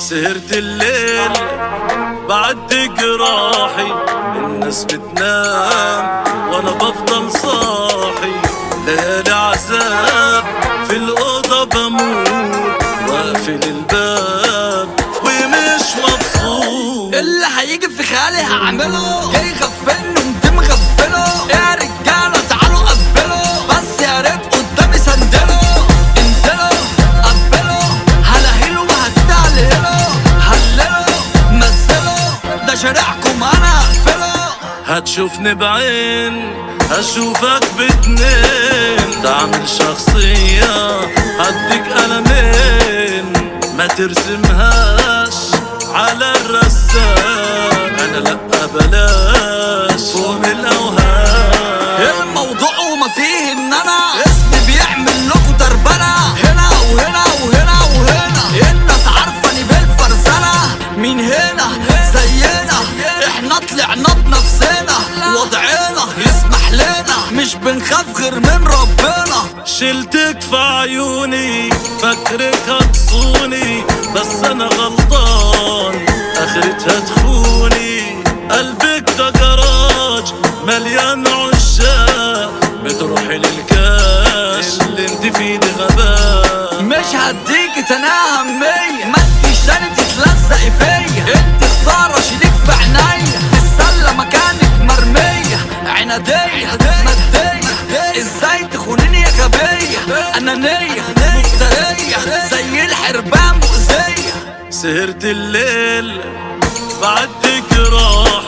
سهرت الليل بعد جراحي الناس بتنام وانا بفضل صاحي ليالي عذاب في الأوضة بموت واقفل الباب ومش مبسوط اللي هيجي في خيالي هعمله جاي غفلني وانت مغفله يا رجاله تعالوا قبلوا بس يا ريت قدامي سندلوا انزلوا قبلوا هلهلوا وهتتعلهلوا هللوا مثلوا ده شارعكم انا هقفله هتشوفني بعين هشوفك باتنين تعمل شخصية هديك قلمين ما ترسمهاش على الرسام انا لا بلاش فوق الاوهام الموضوع وما فيه ان انا اسمي بيعمل لكم تربنة هنا وهنا وهنا وهنا الناس عارفاني بالفرزنة مين هنا زينا احنا طلعنا بنفسنا وضعنا يسمح لنا مش بنخاف غير من ربنا شلتك في عيوني فاكرك هتصوني بس انا غلطان اخرتها تخوني قلبك ده جراج مليان عشاق بتروحي للكاش اللي انت فيه دي غباء مش هديك تناها مية ما انتش تاني تتلزقي فيا انت خسارة شيلك في عينيا في السلة مكانك مرمية عنادية مادية ازاي تخونيني يا غبية انانية مفترية زي الحربان مؤذية سهرت الليل بعد جراح